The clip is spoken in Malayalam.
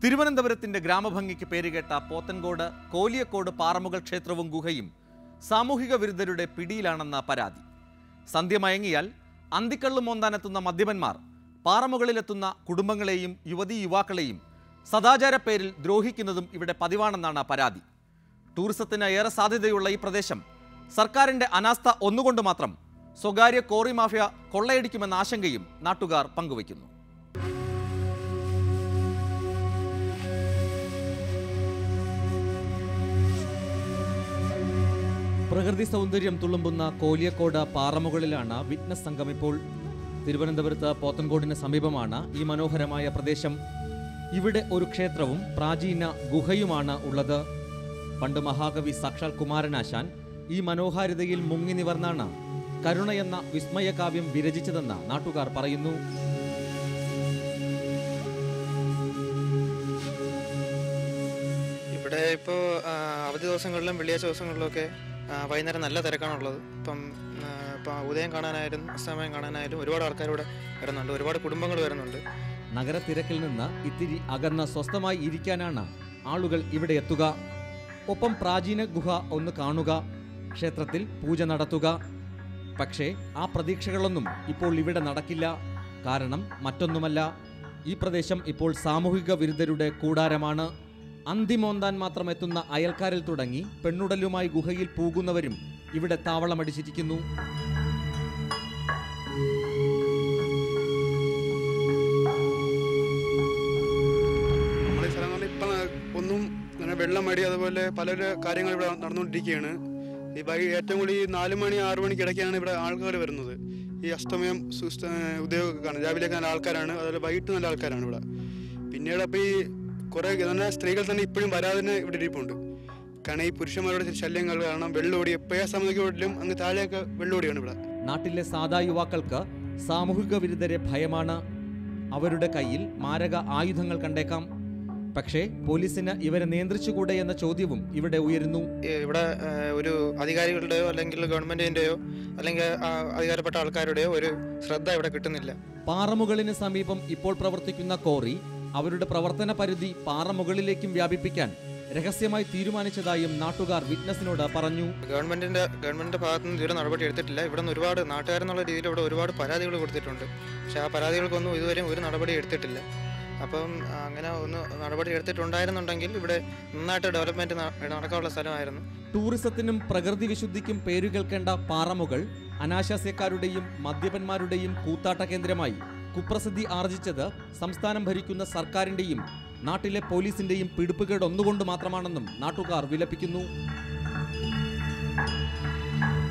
തിരുവനന്തപുരത്തിന്റെ ഗ്രാമഭംഗിക്ക് പേരുകേട്ട പോത്തൻകോട് കോലിയക്കോട് പാറമുകൾ ക്ഷേത്രവും ഗുഹയും സാമൂഹിക വിരുദ്ധരുടെ പിടിയിലാണെന്ന പരാതി സന്ധ്യ മയങ്ങിയാൽ അന്തിക്കള്ളു മോന്താനെത്തുന്ന മദ്യപന്മാർ പാറമുകളിലെത്തുന്ന കുടുംബങ്ങളെയും യുവതീ യുവാക്കളെയും സദാചാര പേരിൽ ദ്രോഹിക്കുന്നതും ഇവിടെ പതിവാണെന്നാണ് പരാതി ടൂറിസത്തിന് ഏറെ സാധ്യതയുള്ള ഈ പ്രദേശം സർക്കാരിന്റെ അനാസ്ഥ ഒന്നുകൊണ്ട് മാത്രം സ്വകാര്യ കോറി മാഫിയ കൊള്ളയടിക്കുമെന്ന ആശങ്കയും നാട്ടുകാർ പങ്കുവയ്ക്കുന്നു പ്രകൃതി സൗന്ദര്യം തുളുമ്പുന്ന കോലിയക്കോട് പാറമുകളിലാണ് വിറ്റ്നസ് സംഘം ഇപ്പോൾ തിരുവനന്തപുരത്ത് പോത്തൻകോടിന് സമീപമാണ് ഈ മനോഹരമായ പ്രദേശം ഇവിടെ ഒരു ക്ഷേത്രവും പ്രാചീന ഗുഹയുമാണ് ഉള്ളത് പണ്ട് മഹാകവി സാക്ഷാൽ കുമാരനാശാൻ ഈ മനോഹാരിതയിൽ മുങ്ങി നിവർന്നാണ് കരുണ എന്ന വിസ്മയകാവ്യം വിരചിച്ചതെന്ന് നാട്ടുകാർ പറയുന്നു ഇവിടെ ഇപ്പോൾ അവധി ദിവസങ്ങളിലും വെള്ളിയാഴ്ച ദിവസങ്ങളിലൊക്കെ ആ, വൈകുന്നേരം നല്ല തിരക്കാണുള്ളത് ഇപ്പം ആ, ഇപ്പം ഉദയം കാണാനായാലും അസ്തമയം കാണാനായാലും ഒരുപാട് ആൾക്കാർ ഇവിടെ വരുന്നുണ്ട് ഒരുപാട് കുടുംബങ്ങൾ വരുന്നുണ്ട് നഗരത്തിരക്കിൽ നിന്ന് ഇത്തിരി അകന്ന് സ്വസ്ഥമായി ഇരിക്കാനാണ് ആളുകൾ ഇവിടെ എത്തുക ഒപ്പം പ്രാചീന ഗുഹ ഒന്ന് കാണുക ക്ഷേത്രത്തിൽ പൂജ നടത്തുക പക്ഷേ ആ പ്രതീക്ഷകളൊന്നും ഇപ്പോൾ ഇവിടെ നടക്കില്ല കാരണം മറ്റൊന്നുമല്ല ഈ പ്രദേശം ഇപ്പോൾ സാമൂഹിക വിരുദ്ധരുടെ കൂടാരമാണ് അന്തിമോന്താൻ മാത്രം എത്തുന്ന അയൽക്കാരിൽ തുടങ്ങി പെണ്ണുടലുമായി ഗുഹയിൽ പോകുന്നവരും ഇവിടെ താവളമടിച്ചിരിക്കുന്നു നമ്മളെ സ്ഥലം എന്ന് പറഞ്ഞാൽ ഇപ്പം ഒന്നും അങ്ങനെ വെള്ളം മടി അതുപോലെ പല കാര്യങ്ങൾ ഇവിടെ നടന്നുകൊണ്ടിരിക്കുകയാണ് ഈ വൈ ഏറ്റവും കൂടുതൽ ഈ നാല് മണി ആറ് മണിക്ക് ഇടയ്ക്കാണ് ഇവിടെ ആൾക്കാർ വരുന്നത് ഈ അസ്തമയം സുസ്ഥ ഉദ്യോഗമൊക്കെ കാണും രാവിലെയൊക്കെ നല്ല ആൾക്കാരാണ് അതുപോലെ വൈകിട്ട് നല്ല ആൾക്കാരാണ് ഇവിടെ പിന്നീട് അപ്പോൾ ഈ കുറേ തന്നെ സ്ത്രീകൾ തന്നെ ഇപ്പോഴും വരാതെ തന്നെ ഇവിടെ ഇരിപ്പുണ്ട് കാരണം ഈ പുരുഷന്മാരുടെ ശല്യങ്ങൾ കാരണം വെള്ളോടി എപ്പോഴാ സമയത്തോട്ടിലും അങ്ങ് താഴെയൊക്കെ വെള്ളോടിയാണ് ഇവിടെ നാട്ടിലെ സാധാ യുവാക്കൾക്ക് സാമൂഹിക വിരുദ്ധരെ ഭയമാണ് അവരുടെ കയ്യിൽ മാരക ആയുധങ്ങൾ കണ്ടേക്കാം പക്ഷേ പോലീസിന് ഇവരെ നിയന്ത്രിച്ചുകൂടെ എന്ന ചോദ്യവും ഇവിടെ ഉയരുന്നു ഈ ഇവിടെ ആ, ഒരു അധികാരികളുടെയോ അല്ലെങ്കിൽ ഗവൺമെന്റിന്റെയോ അല്ലെങ്കിൽ ആ, അധികാരപ്പെട്ട ആൾക്കാരുടെയോ ഒരു ശ്രദ്ധ ഇവിടെ കിട്ടുന്നില്ല പാറമുകളിന് സമീപം ഇപ്പോൾ പ്രവർത്തിക്കുന്ന കോറി അവരുടെ പ്രവർത്തന പരിധി പാറമുകളിലേക്കും വ്യാപിപ്പിക്കാൻ രഹസ്യമായി തീരുമാനിച്ചതായും നാട്ടുകാർ വിറ്റ്നസിനോട് പറഞ്ഞു ഗവൺമെന്റിന്റെ ഗവൺമെന്റിന്റെ ഭാഗത്തു നിന്ന് ഇതുവരെ നടപടി എടുത്തിട്ടില്ല ഇവിടെ നിന്ന് ഒരുപാട് നാട്ടുകാരെന്നുള്ള രീതിയിൽ ഇവിടെ ഒരുപാട് പരാതികൾ കൊടുത്തിട്ടുണ്ട് പക്ഷെ ആ പരാതികൾക്കൊന്നും ഇതുവരെയും ഒരു നടപടി എടുത്തിട്ടില്ല അപ്പം ആ, അങ്ങനെ ഒന്ന് നടപടി എടുത്തിട്ടുണ്ടായിരുന്നുണ്ടെങ്കിൽ ഇവിടെ നന്നായിട്ട് ഡെവലപ്മെന്റ് നടക്കാനുള്ള സ്ഥലമായിരുന്നു ടൂറിസത്തിനും പ്രകൃതി വിശുദ്ധിക്കും പേരുകേൾക്കേണ്ട പാറമുകൾ അനാശാസ്യക്കാരുടെയും മദ്യപന്മാരുടെയും കൂത്താട്ട കേന്ദ്രമായി കുപ്രസിദ്ധി ആർജിച്ചത് സംസ്ഥാനം ഭരിക്കുന്ന സർക്കാരിന്റെയും നാട്ടിലെ പോലീസിന്റെയും പിടിപ്പുകേട് ഒന്നുകൊണ്ട് മാത്രമാണെന്നും നാട്ടുകാർ വിലപിക്കുന്നു